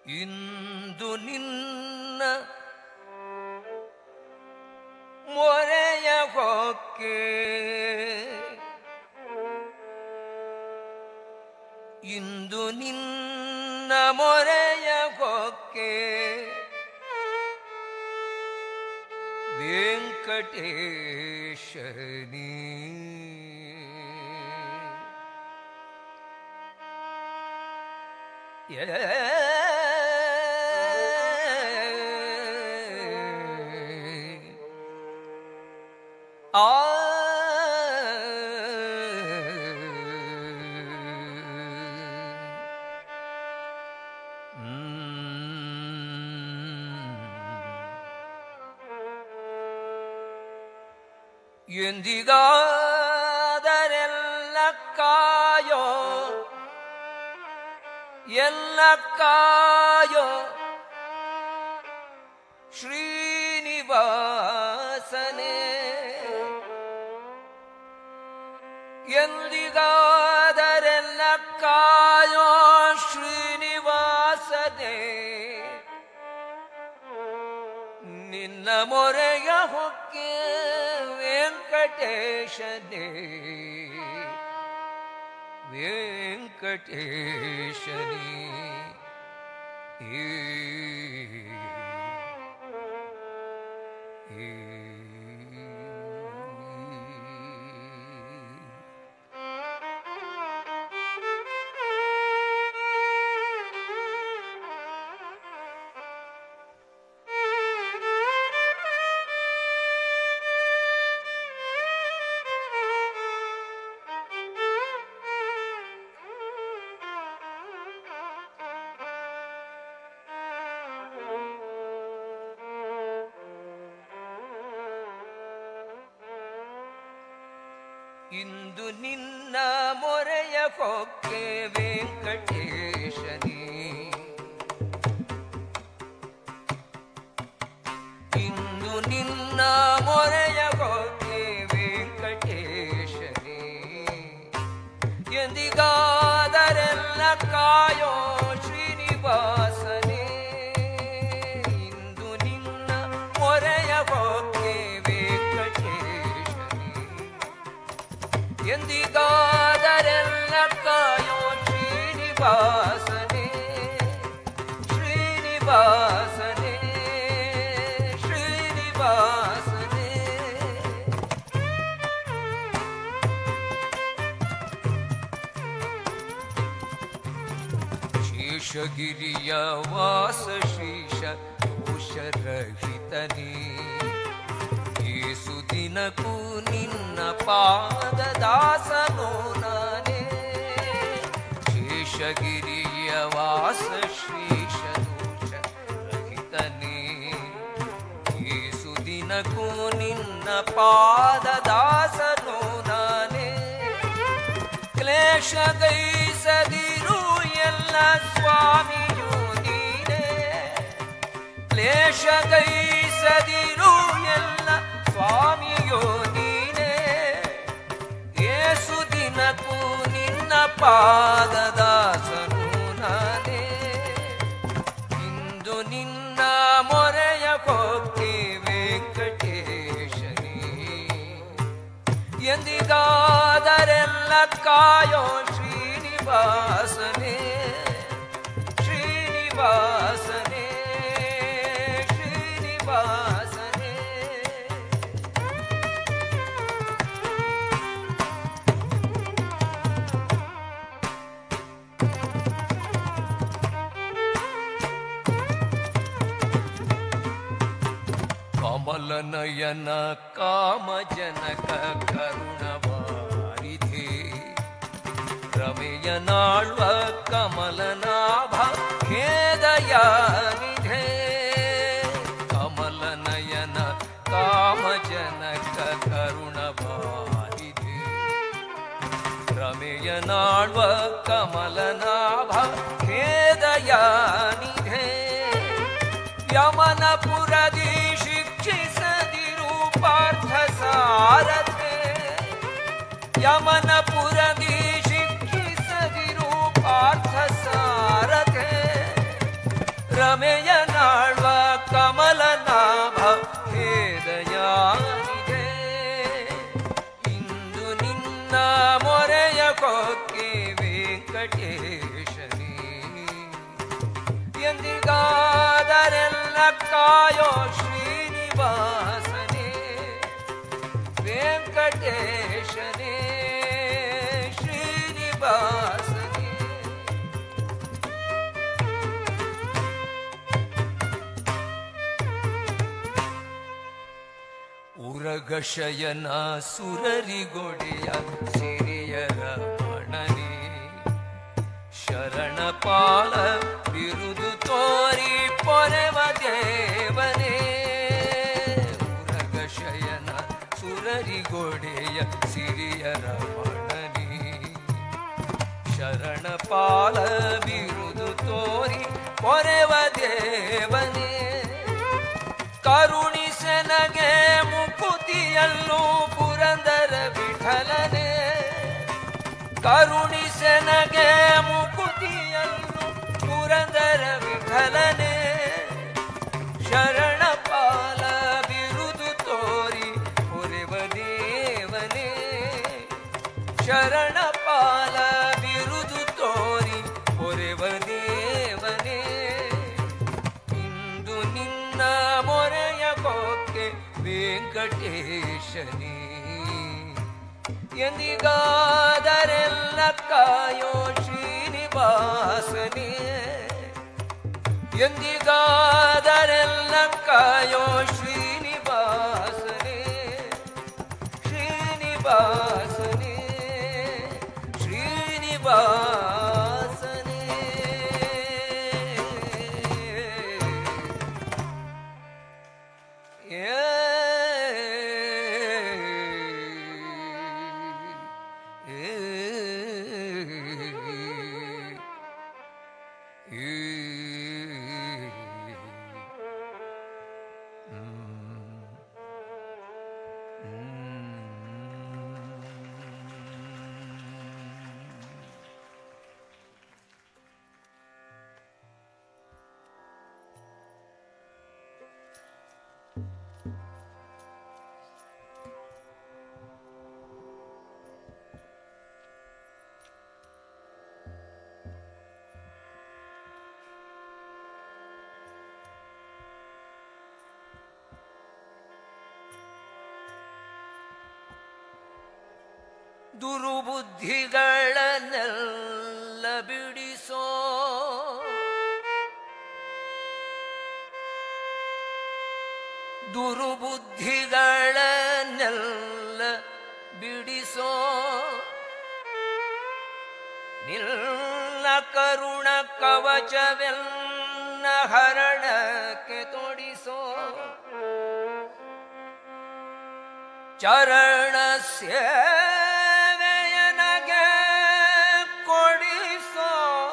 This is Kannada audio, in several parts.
ಇಂದು ನಿನ್ನ ಮೊರೆಯ ಹೊಕ್ಕೆ ಇಂದು ನಿನ್ನ ಮೊರೆಯ ಹೊಕ್ಕೆ ವೆಂಕಟೇಶನಿ ಆ ಎಂದಿಗಾದರೆಲ್ಲ ಕಾಯೋ ಎಲ್ಲ ಕಾಯೋ ಶ್ರೀನಿವಾಸನೇ ಎಂದಿಗಾದರೆಲ್ಲ ಕಾಯೋ ಶ್ರೀನಿವಾಸನೇ ನಿನ್ನ ಮೊರೆಯ ಹೊಕ್ಕೆ ವೆಂಕಟೇಶನೇ ವೆಂಕಟೇಶನೇ ಏ ಏ. ಇಂದು ನಿನ್ನ ಮೊರೆಯ ಕೊಕ್ಕೆ ವೆಂಕಟೇಶನೇ ಇಂದು ನಿನ್ನ ಮೊರೆಯ ಕೊಕ್ಕೆ ವೆಂಕಟೇಶನೇ ಎಂದಿಗಾದರೆಲ್ಲ ಕಾಯೋ ಶ್ರೀನಿವಾಸನೇ ಇಂದು ನಿನ್ನ ಮೊರೆಯ ಕೊಕ್ಕೆ ವೆಂಕಟೇಶನೇ ಎಂದಿಗಾದರೆಲ್ಲ ಕಾಯೋ ಶ್ರೀನಿವಾಸನೇ ಶ್ರೀನಿವಾಸನೇ ಶ್ರೀನಿವಾಸನೇ ಶೇಷಗಿರಿಯ ವಾಸ ಶ್ರೀಶ ದೋಷರಹಿತನೇ ಏಸು ದಿನಕ್ಕೂ ನಿನ್ನ ಪಾದದಾಸನೋ ನಾನೇ ಶೇಷಗಿರಿಯ ವಾಸ ಶ್ರೀಶ ದೋಷರಹಿತನೇ ಏಸು ದಿನಕ್ಕೂ ನಿನ್ನ ಪಾದದಾಸನೋ ನಾನೇ ಕ್ಲೇಶ ಗೈಸದಿರು ಎಲ್ಲ ಸ್ವಾಮಿಯು ನೀನೇ ಕ್ಲೇಶ ಗೈಸದಿರು ಎಲ್ಲ ಸ್ವಾಮಿಯೋ ನೀನೇ ಏಸು ದಿನಕ್ಕೂ ನಿನ್ನ ಪಾದದಾಸನು ನಾನೇ ಇಂದು ನಿನ್ನ ಮೊರೆಯ ಕೊಕ್ಕೆ ವೆಂಕಟೇಶನೇ ಎಂದಿಗಾದರೆಲ್ಲ ಕಾಯೋ ಶ್ರೀನಿವಾಸನೇ ಶ್ರೀನಿವಾಸನೇ ಶ್ರೀನಿವಾಸನೇ ಕಮಲನಯನ ಕಾಮಜನಕ ಕರುಣವಾರಿಧೆ ರಮೆಯನಾಳ್ವ ಕಮಲನಾಭ ಖೇದಯಾನಿಧೆ ಕಮಲನಯನ ಕಾಮಜನಕ ಕರುಣವಾರಿಧೆ ರಮೆಯನಾಳ್ವ ಕಮಲನಾಭ ಖೇದಯಾನಿಧೆ ಯಮನಪುರದಿ ಶಿಕ್ಷಿಸದಿರು ಪಾರ್ಥ ಸಾರಥೆ ಯಮನಪುರದಿ ಶಿಕ್ಷಿಸದಿರು ಪಾರ್ಥ ಸಾರಥೆ ವೆಂಕಟೇಶನೇ ಎಂದಿಗಾದರೆಲ್ಲ ಕಾಯೋ ಶ್ರೀನಿವಾಸನೇ ವೆಂಕಟೇಶನೇ ಶ್ರೀನಿವಾಸನೇ ಉರಗಶಯನ ಸುರರಿಗೊಡೆಯ ಸಿರಿಯರ ಮಣನೆ ಶರಣಪಾಲ ಬಿರುದು ತೋರಿ ಪೊರೆವ ದೇವನೇ ಉರಗಶಯನ ಸುರರಿಗೊಡೆಯ ಸಿರಿಯರ ಮಣನೆ ಶರಣಪಾಲ ಬಿರುದು ತೋರಿ ಪೊರೆವ ದೇವನೇ ಕರುಣಿಸನಗೆ ಮುಕುತಿಯಲ್ಲೂ ಪುರಂದರ ವಿಠಲನೆ ಕರುಣಿಸನಗೆ ಮುಕುತಿಯಲ್ಲೂ ಪುರಂದರ ವಿಠಲನೆ ಶರಣಪಾಲ ಬಿರುದು ತೋರಿ ಹೊರೆವ ದೇವನೇ ಶರಣಪಾಲ ಬಿರುದು ತೋರಿ ಹೊರೆವ ದೇವನೇ ಇಂದು ನಿನ್ನ ಮೊರೆಯ ಕೊಕ್ಕೆ ವೆಂಕಟೇಶನೇ ಎಂದಿಗಾದರೆಲ್ಲ ಕಾಯೋ ಶ್ರೀನಿವಾಸನೇ ಎಂದಿಗಾದರೆಲ್ಲ ಕಾಯೋ ಶ್ರೀನಿವಾಸನೇ ಶ್ರೀನಿವಾಸನೇ ಶ್ರೀನಿವಾಸನೇ ದುರುಬುದ್ಧಿಗಳನ್ನೆಲ್ಲ ಬಿಡಿಸೋ ದುರುಬುದ್ಧಿಗಳನ್ನೆಲ್ಲ ಬಿಡಿಸೋ ನಿಲ್ಲ ಕರುಣ ಕವಚವೆಲ್ಲ ಹರಣಕ್ಕೆ ತೊಡಿಸೋ ಚರಣ ಸೇವೆಯನಗೆ ಕೊಡಿಸೋ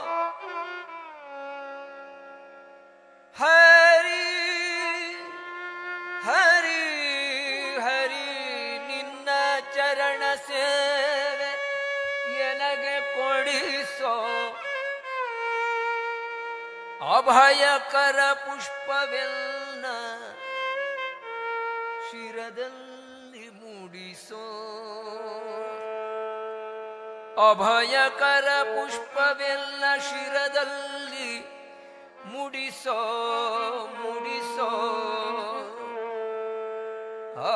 ಹರಿ ಹರಿ ಹರಿ ನಿನ್ನ ಚರಣ ಸೇವೆ ಎನಗೆ ಕೊಡಿಸೋ ಅಭಯಕರ ಪುಷ್ಪವೆಲ್ಲ ಶಿರದಲ್ಲಿ ಮೂಡಿಸೋ ಅಭಯಕರ ಪುಷ್ಪವೆಲ್ಲ ಶಿರದಲ್ಲಿ ಮುಡಿಸೋ ಮುಡಿಸೋ ಆ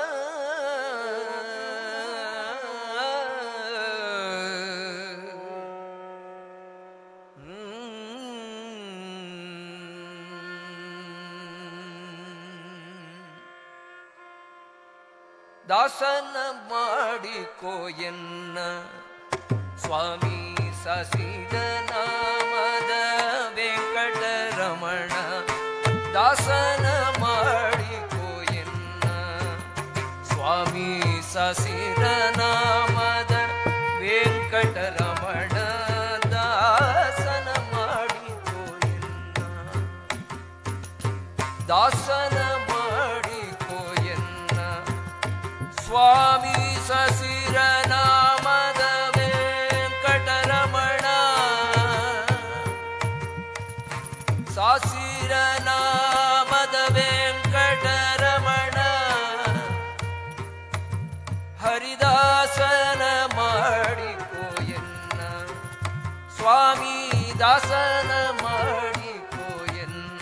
ದಾಸನ ಮಾಡಿಕೋ ಎನ್ನ ಸ್ವಾಮಿ ಸಸಿದ ನಾಮದ ವೆಂಕಟರಮಣ ದಾಸನ ಮಾಡಿಕೋ ಎನ್ನ ಸ್ವಾಮಿ ಸಸಿದ ನಾಮದ ವೆಂಕಟರಮಣ ದಾಸನ ಮಾಡಿಕೋ ಎನ್ನ ದಾಸನ ಮಾಡಿಕೋ ಎನ್ನ ಸ್ವಾಮಿ ಸಸಿರ ನಾಮದ ವೆಂಕಟರಮಣ ಸಾಸಿರ ನಾಮದ ವೆಂಕಟರಮಣ ಹರಿದಾಸನ ಮಾಡಿಕೋ ಎನ್ನ ಸ್ವಾಮಿ ಸ್ವಾಮಿ ದಾಸನ ಮಾಡಿಕೋ ಎನ್ನ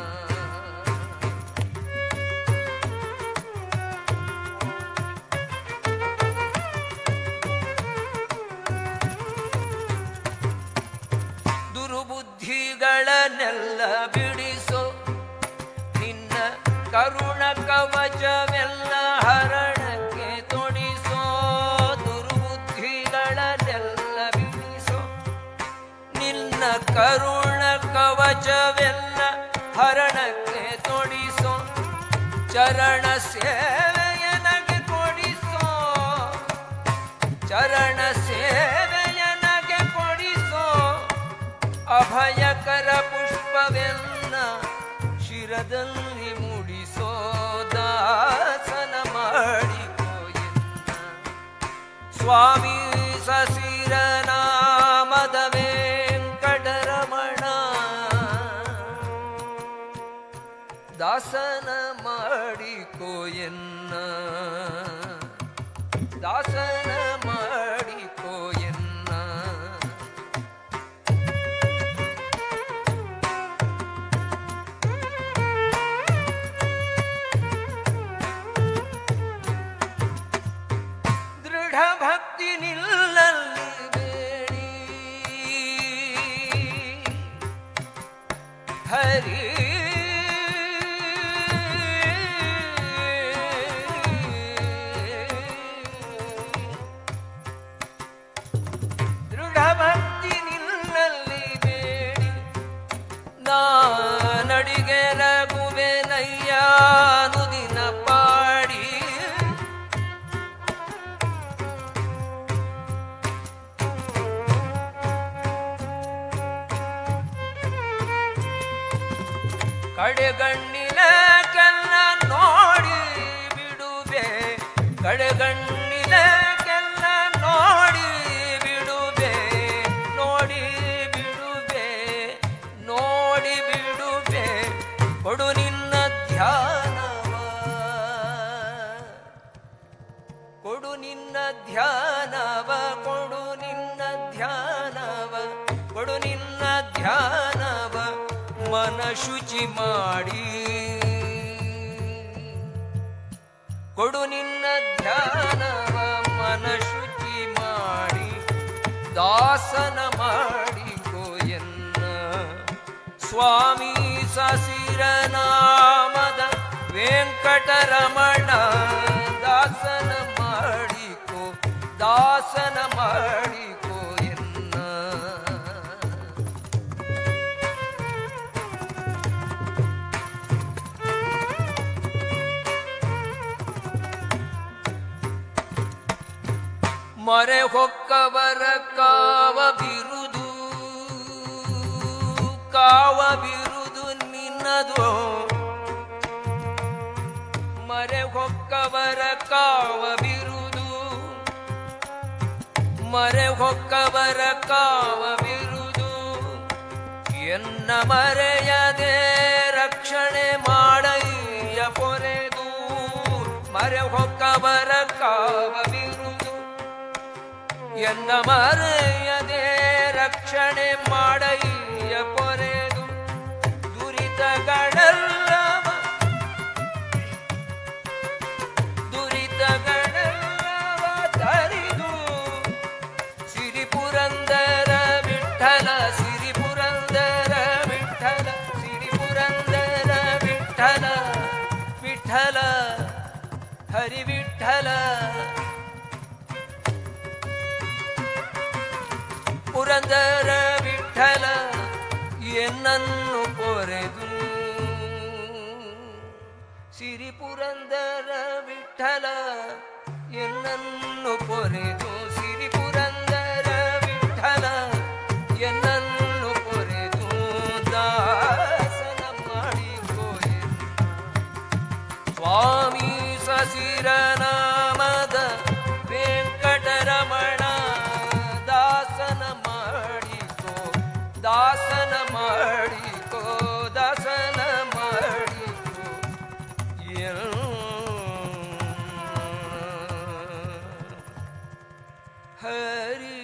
ದುರ್ಬುದ್ಧಿಗಳನ್ನೆಲ್ಲ ಬಿಡಿಸೋ ನಿನ್ನ ಕರುಣ ಕವಚವೆಲ್ಲ ಹರಣಕ್ಕೆ ತೊಡಿಸೋ ದುರ್ಬುದ್ಧಿಗಳನ್ನೆಲ್ಲ ಬಿಡಿಸೋ ನಿನ್ನ ಕರುಣ ಕವಚವೆಲ್ಲ ಹರಣಕ್ಕೆ ತೊಡಿಸೋ ಚರಣ ಸೇವೆಯ ನಗೆ ಕೊಡಿಸೋ ಚರಣ ಸೇವೆಯ ನಗೆ ಕೊಡಿಸೋ ಅಭಯಕರ ಪುಷ್ಪವೆನ್ನ ಶಿರದಲ್ಲಿ ಮೂಡಿಸೋ ದಾಸನ ಮಾಡಿಕೋ ಎನ್ನ ಸ್ವಾಮಿ ಸಸಿರ ನಾಮದ ವೆಂಕಟರಮಣ ದಾಸನ ಮಾಡಿಕೋ ಎನ್ನ ದಾಸನ ಮಾಡಿಕೋ ಎನ್ನ ದೃಢ ಭಕ್ತಿ ನಿಲ್ಲಲ್ಲಿ ಬೇಡಿ ಹರಿ ದೃಢ ಭಕ್ತಿ ನಿಲ್ಲಲ್ಲಿ ಬೇಡಿ ನಾನಡಿಗೆ ರಘುವೆನಯ್ಯ ನುದಿನ ಪಾಡಿ ಕಡೆಗಣ್ಣಿನ ಕೆಲ್ಲ ನೋಡಿ ಬಿಡುವೆ ಕಡೆಗಣ್ಣಿನ ಕೆಲ್ಲ ನೋಡಿ ಬಿಡುವೆ ನೋಡಿ ಬಿಡುವೆ ನೋಡಿ ಬಿಡುವೆ ಕೊಡು ನಿನ್ನ ಧ್ಯಾನವ ಕೊಡು ನಿನ್ನ ಧ್ಯಾನವ ಕೊಡು ನಿನ್ನ ಧ್ಯಾನವ ಕೊಡು ನಿನ್ನ ಧ್ಯಾನವ ಮನ ಶುಚಿ ಮಾಡಿ ಕೊಡು ನಿನ್ನ ಧ್ಯಾನವ ಮನ ಶುಚಿ ಮಾಡಿ ದಾಸನ ಮಾಡಿಕೋ ಎನ್ನ ಸ್ವಾಮಿ ಸಸಿರ ನಾಮದ ವೆಂಕಟರಮಣ ದಾಸನ ಮಾಡಿಕೋ ದಾಸನ ಮಾಡಿಕೋ ಎನ್ನ ಮರೆ ಹೊಕ್ಕವರ ಕಾವ ಬಿರುದು ಕಾವ ಬಿರುದು ನಿನ್ನದು ಮರೆ ಹೊಕ್ಕವರ ಕಾವ ಬಿರುದು ಮರೆ ಹೊಕ್ಕವರ ಕಾವ ಬಿರುದು ಎನ್ನ ಮರೆಯದೆ ರಕ್ಷಣೆ ಮಾಡಯ್ಯ ಪೊರೆದು ಮರೆ ಹೊಕ್ಕವರ ಕಾವ ಬಿರುದು ಎನ್ನ ಮರೆಯದೆ ರಕ್ಷಣೆ ಮಾಡಯ್ಯ ಪೊರೆದು ದುರಿತಗಳೆಲ್ಲವ ದುರಿತಗಳೆಲ್ಲವ ತರಿದು ಸಿರಿ ಪುರಂದರ ವಿಠಲ ಸಿರಿ ಪುರಂದರ ವಿಠಲ ಸಿರಿ ಪುರಂದರ ವಿಠಲ ವಿಠಲ ಹರಿ ವಿಠಲ ಪುರಂದರ ವಿಠಲ ಎನ್ನನ್ನು ಪೊರೆದು ಸಿರಿ ಪುರಂದರ ವಿಠಲ ಎನ್ನನ್ನು ಪೊರೆದು ಸಿರಿ ಪುರಂದರ ವಿಠಲ ಎನ್ನನ್ನು ಪೊರೆದು ದಾಸನ ಮಾಡಿಕೋಯೆ ಸ್ವಾಮಿ ಸಸಿರ ನಾಮದ ವೆಂಕಟರಮಣ ದಾಸನ ಮಾಡಿಕೋ ದಾಸನ ಮಾಡಿಕೋ ದಾಸನ ಮಾಡಿಕೋ ಎನ್ನ ಹರಿ